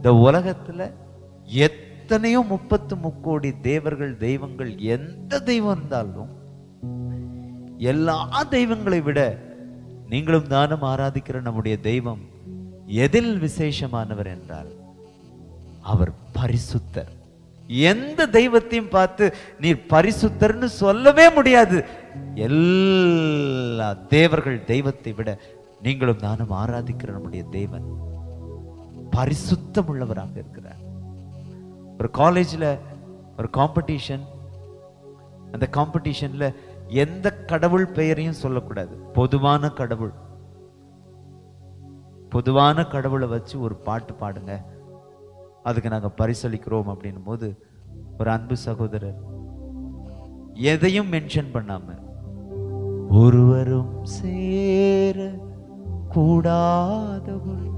இந்த உலகத்துல எத்தனையோ முப்பத்து முக்கோடி தேவர்கள் தெய்வங்கள் எந்த தெய்வம் இருந்தாலும் எல்லா தெய்வங்களை விட நீங்களும் தானும் ஆராதிக்கிற நம்முடைய தெய்வம் எதில் விசேஷமானவர் என்றால் அவர் பரிசுத்தர் எந்த தெய்வத்தையும் பார்த்து நீர் பரிசுத்தர்னு சொல்லவே முடியாது எல்லா தேவர்கள் தெய்வத்தை விட நீங்களும் நானும் ஆராதிக்கிற நம்முடைய தேவன் பரிசுத்தம் உள்ளவராக இருக்கிறார் ஒரு காலேஜ்ல ஒரு காம்படிஷன் அந்த காம்படிஷன்ல எந்த கடவுள் பெயரையும் சொல்லக்கூடாது பொதுவான கடவுள் பொதுவான கடவுளை வச்சு ஒரு பாட்டு பாடுங்க அதுக்கு நாங்க பரிசளிக்கிறோம் அப்படின்னும் போது ஒரு அன்பு சகோதரர் எதையும் மென்ஷன் பண்ணாம ஒருவரும் சேர கூடாத ஒரு